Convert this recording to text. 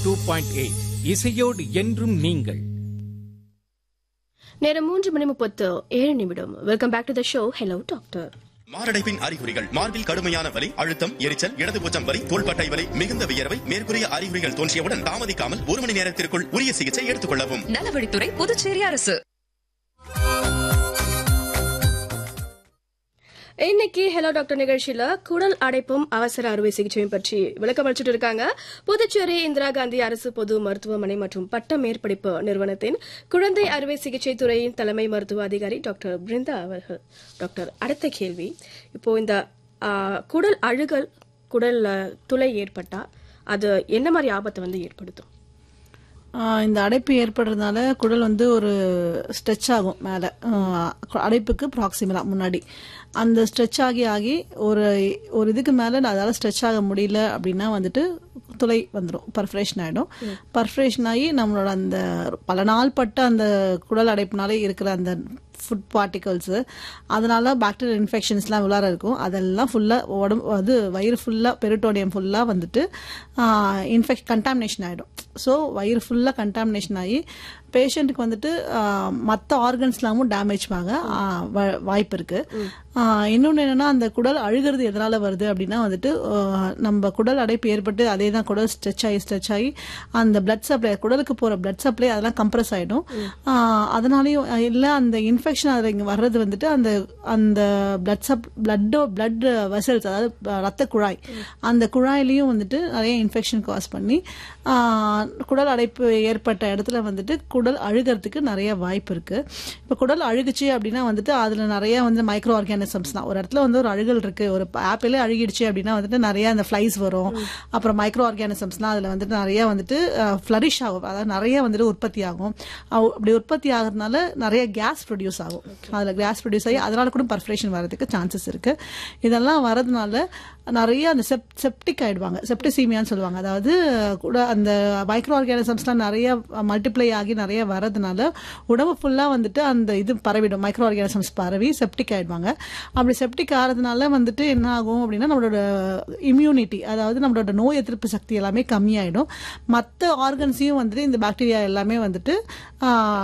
two point eight இசையோடு என்றும் நீங்கள் நேரம் மூன்று மணி முப்பத்து ஏழு நிமிடம் welcome back to the show hello doctor மாரடைப்பின் அறிகுறிகள் மார்பில் கடுமையான வலி அழுத்தம் எரிச்சல் இடதுபூச்சம் வலி தோள்பட்டை வலி மிகுந்த வியர்வை மேற்கூறிய அறிகுறிகள் தோன்றியவுடன் தாமதிக்காமல் ஒரு மணி நேரத்திற்குள் உரிய சிகிச்சை எடுத்துக் கொள்ளவும் நலவழித்துறை புதுச்சேரி அரசு இன்னைக்கு ஹலோ டாக்டர் நிகழ்ச்சியில குடல் அடைப்பும் அவசர அறுவை சிகிச்சையும் பற்றி விளக்கம் அளிச்சுட்டு இருக்காங்க புதுச்சேரி இந்திரா காந்தி அரசு பொது மருத்துவமனை மற்றும் பட்ட மேற்படிப்பு நிறுவனத்தின் குழந்தை அறுவை சிகிச்சை துறையின் தலைமை மருத்துவ அதிகாரி டாக்டர் பிருந்தா அவர்கள் டாக்டர் அடுத்த கேள்வி இப்போ இந்த ஆ, குடல் அழுகல் குடல் அ, துளை ஏற்பட்டா அது என்ன மாதிரி ஆபத்தை வந்து ஏற்படுத்தும் ஆஹ் இந்த அடைப்பு ஏற்படுறதுனால குடல் வந்து ஒரு ஸ்ட்ரெச் ஆகும் மேலே அடைப்புக்கு ப்ராக்சிமலா முன்னாடி அந்த ஸ்ட்ரெச் ஆகி ஆகி ஒரு ஒரு இதுக்கு மேலே அதால் ஸ்ட்ரெச் ஆக முடியல அப்படின்னா வந்துட்டு துளை வந்துடும் பர்ஃபரேஷன் ஆகிடும் பர்ஃபரேஷன் ஆகி நம்மளோட அந்த பல நாள் பட்ட அந்த குடல் அடைப்புனாலே இருக்கிற அந்த ஃபுட் பார்ட்டிகல்ஸு அதனால பாக்டீரியல் இன்ஃபெக்ஷன்ஸ்லாம் உள்ளார இருக்கும் அதெல்லாம் ஃபுல்லாக உடம்பு அது வயிறு ஃபுல்லாக பெரிட்டோனியம் ஃபுல்லாக வந்துட்டு இன்ஃபெக்ட் கண்டாமினேஷன் ஆகிடும் ஸோ வயிறு ஃபுல்லாக கண்டாமினேஷன் ஆகி பேஷண்ட்டுக்கு வந்துட்டு மற்ற ஆர்கன்ஸ்லாமும் டேமேஜ் ஆக ஆஹ், வ- வாய்ப்பு இருக்கு இன்னொன்று என்னன்னா அந்த குடல் அழுகிறது எதனால வருது அப்படின்னா வந்துட்டு ஆஹ், நம்ம குடல் அடைப்பு ஏற்பட்டு அதே தான் குடல் ஸ்ட்ரெச் ஆகி ஸ்ட்ரெச் ஆகி அந்த பிளட் சப்ளை குடலுக்கு போகிற பிளட் சப்ளை அதெல்லாம் கம்ப்ரஸ் ஆகிடும் அதனாலையும் இல்லை அந்த இன்ஃபெக்ஷன் அதில் இங்கே வர்றது வந்துட்டு அந்த அந்த பிளட் சப் பிளட்டோ பிளட் வெசல்ஸ் அதாவது அஹ், ரத்த குழாய் அந்த குழாயிலையும் வந்துட்டு நிறைய இன்ஃபெக்ஷன் காஸ் பண்ணி ஆஹ், குடல் அடைப்பு ஏற்பட்ட இடத்துல வந்துட்டு குடல் அழுகிறதுக்கு நிறைய வாய்ப்பு இருக்கு இப்போ குடல் அழுகுச்சு அப்படின்னா வந்துட்டு அதுல நிறைய வந்து மைக்ரோ ஆர்கானிசம்ஸ் தான் ஒரு இடத்துல வந்து ஒரு அழுகல் இருக்கு ஒரு ஆப்பிளே அழுகிடுச்சு அப்படின்னா வந்துட்டு நிறைய அந்த ஃபிளைஸ் வரும் அப்புறம் மைக்ரோ ஆர்கானிசம்ஸ்லாம் அதுல வந்துட்டு நிறைய வந்துட்டு ஃபிளரிஷ் ஆகும் அதாவது நிறைய வந்துட்டு உற்பத்தி ஆகும் அவ்- அப்படி உற்பத்தி ஆகிறதுனால நிறைய கேஸ் ப்ரொடியூஸ் ஆகும் அதுல கேஸ் ப்ரொடியூஸ் ஆகி அதனால கூட பர்ஃபரேஷன் வரதுக்கு சான்சஸ் இருக்கு இதெல்லாம் வரதுனால நிறைய அந்த செப் செப்டிக் ஆயிடுவாங்க செப்டிசீமியான்னு சொல்லுவாங்க அதாவது கூட அந்த மைக்ரோ ஆர்கானிசம்ஸ்லாம் நிறைய மல்டிப்ளை ஆகி நிறைய வரதுனால உடம்பு ஃபுல்லா வந்துட்டு அந்த இது பரவிடும் மைக்ரோ ஆர்கானிசம்ஸ் பரவி செப்டிக் ஆயிடுவாங்க அப்படி செப்டிக் ஆகிறதுனால வந்துட்டு என்ன ஆகும் அப்படின்னா நம்மளோட இம்யூனிட்டி அதாவது நம்மளோட நோய் எதிர்ப்பு சக்தி எல்லாமே கம்மியாயிடும் மற்ற ஆர்கன்ஸையும் வந்துட்டு இந்த பாக்டீரியா எல்லாமே வந்துட்டு ஆஹ்,